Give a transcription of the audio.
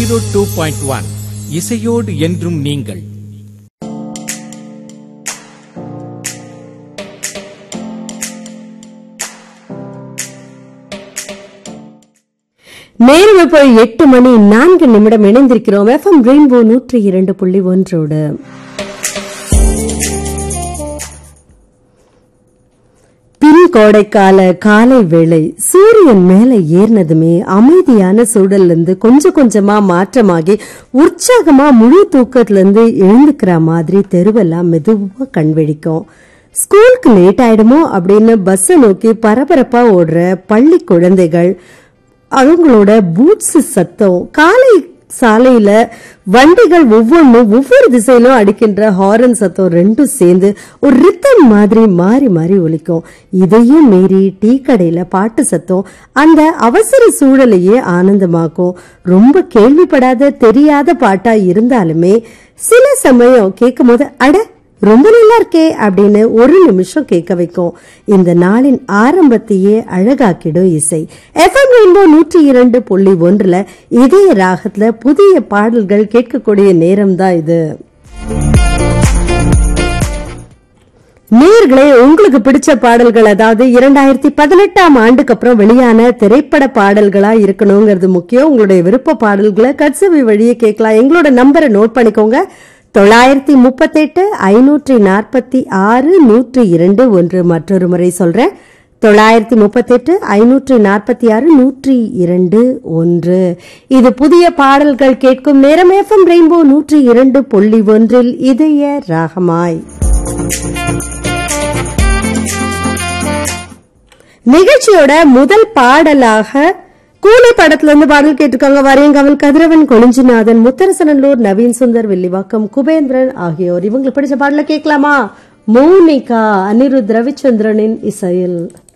zero two point one இசையோடு என்றும் நீங்கள் நேரம் இப்போ எட்டு மணி நான்கு நிமிடம் இணைந்திருக்கிறோம் எஃப்எம் ரெயின்போ நூற்றி இரண்டு புள்ளி ஒன்றோடு பின் கோடைக்கால காலை வேளை சூரியன் மேல ஏறினதுமே அமைதியான சூழல்ல இருந்து கொஞ்சம் கொஞ்சமா மாற்றமாகி உற்சாகமா முழு தூக்கத்துல இருந்து எழுந்துக்கிற மாதிரி தெருவெல்லாம் மெதுவா கண் விழிக்கும் ஸ்கூலுக்கு லேட் ஆயிடுமோ அப்படின்னு பஸ்ஸை நோக்கி பரபரப்பா ஓடுற பள்ளி குழந்தைகள் அவங்களோட பூட்ஸ் சத்தம் காலை சாலையில வண்டிகள் ஒவ்வொன்றும் ஒவ்வொரு திசையிலும் அடிக்கின்ற ஹாரன் சத்தம் ரெண்டும் சேர்ந்து ஒரு ரித்தம் மாதிரி மாறி மாறி ஒலிக்கும் இதையும் மீறி டீ கடையில பாட்டு சத்தம் அந்த அவசர சூழலையே ஆனந்தமாக்கும் ரொம்ப கேள்விப்படாத தெரியாத பாட்டா இருந்தாலுமே சில சமயம் கேட்கும் போது அட ரொம்ப நல்லா இருக்கே அப்படின்னு ஒரு நிமிஷம் கேட்க வைக்கும் இந்த நாளின் ஆரம்பத்தையே அழகாக்கிடும் இசை எஃப்எம் ரெயின்போ நூற்றி இரண்டு புள்ளி ஒன்றுல இதய ராகத்துல புதிய பாடல்கள் கேட்கக்கூடிய நேரம் தான் இது நேர்களே உங்களுக்கு பிடிச்ச பாடல்கள் அதாவது இரண்டாயிரத்தி பதினெட்டாம் ஆண்டுக்கு அப்புறம் வெளியான திரைப்பட பாடல்களா இருக்கணுங்கிறது முக்கியம் உங்களுடைய விருப்ப பாடல்களை கட்சவி வழியே கேட்கலாம் எங்களோட நம்பரை நோட் பண்ணிக்கோங்க தொள்ளாயிரத்தி முப்பத்தெட்டு ஐநூற்றி நாற்பத்தி ஆறு நூற்றி இரண்டு ஒன்று மற்றொரு முறை சொல்றேன் தொள்ளாயிரத்தி முப்பத்தெட்டு ஐநூற்றி நாற்பத்தி ஆறு நூற்றி இரண்டு ஒன்று இது புதிய பாடல்கள் கேட்கும் நேரம் எஃப்எம் ரெயின்போ நூற்றி இரண்டு புள்ளி ஒன்றில் இதய ராகமாய் நிகழ்ச்சியோட முதல் பாடலாக கூலி படத்துல இருந்து பாடல் கேட்டிருக்காங்க வரையங்கவல் கதிரவன் கொளிஞ்சிநாதன் முத்தரசனல்லூர் நவீன் சுந்தர் வில்லிவாக்கம் குபேந்திரன் ஆகியோர் இவங்களுக்கு பிடிச்ச பாடல கேட்கலாமா மௌனிகா அனிருத் ரவிச்சந்திரனின் இசையில்